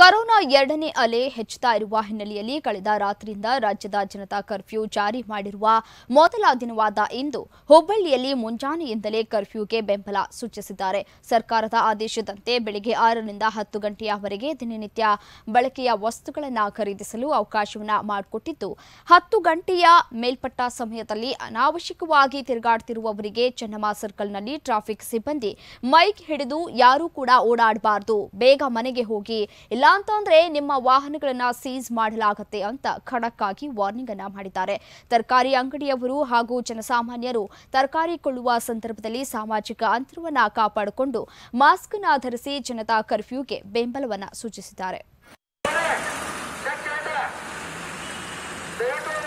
corona ಎರಡನೇ ಅಲೆ ಹೆಚ್ಚುತ್ತಾ ಇರುವ ಹಿನ್ನೆಲೆಯಲ್ಲಿ ಕಳೆದ ರಾತ್ರಿಯಿಂದ ರಾಜ್ಯದ ಜನತಾ ಕರ್ಫ್ಯೂ ಜಾರಿ ಮಾಡಿರುವ ಮೊದಲ ದಿನವಾದ ಇಂದು ಹುಬ್ಬಳ್ಳಿಯಲ್ಲಿ ಮುಂಜಾನೆಯಿಂದಲೇ ಕರ್ಫ್ಯೂಗೆ ಬೆಂಬಲ ಸೂಚಿಸಿದ್ದಾರೆ ಸರ್ಕಾರದ ಆದೇಶದಂತೆ ಬೆಳಗ್ಗೆ ಆರರಿಂದ ಹತ್ತು ಗಂಟೆಯವರೆಗೆ ದಿನನಿತ್ಯ ಬಳಕೆಯ ವಸ್ತುಗಳನ್ನು ಖರೀದಿಸಲು ಅವಕಾಶವನ್ನ ಮಾಡಿಕೊಟ್ಟಿದ್ದು ಹತ್ತು ಗಂಟೆಯ ಮೇಲ್ಪಟ್ಟ ಸಮಯದಲ್ಲಿ ಅನಾವಶ್ಯಕವಾಗಿ ತಿರುಗಾಡ್ತಿರುವವರಿಗೆ ಚೆನ್ನಮ್ಮ ಸರ್ಕಲ್ನಲ್ಲಿ ಟ್ರಾಫಿಕ್ ಸಿಬ್ಬಂದಿ ಮೈಕ್ ಹಿಡಿದು ಯಾರೂ ಕೂಡ ಓಡಾಡಬಾರದು ಬೇಗ ಮನೆಗೆ ಹೋಗಿ ಇಲ್ಲಾಂತಂದ್ರೆ ನಿಮ್ಮ ವಾಹನಗಳನ್ನ ಸೀಸ್ ಮಾಡಲಾಗುತ್ತೆ ಅಂತ ಖಡಕ್ ಆಗಿ ವಾರ್ನಿಂಗ್ ಅನ್ನ ಮಾಡಿದ್ದಾರೆ ತರಕಾರಿ ಅಂಗಡಿಯವರು ಹಾಗೂ ಜನಸಾಮಾನ್ಯರು ತರಕಾರಿ ಕೊಳ್ಳುವ ಸಂದರ್ಭದಲ್ಲಿ ಸಾಮಾಜಿಕ ಅಂತರವನ್ನ ಕಾಪಾಡಿಕೊಂಡು ಮಾಸ್ಕ್ ಅನ್ನ ಧರಿಸಿ ಜನತಾ ಕರ್ಫ್ಯೂಗೆ ಬೆಂಬಲವನ್ನ ಸೂಚಿಸಿದ್ದಾರೆ ದಯವಿಟ್ಟು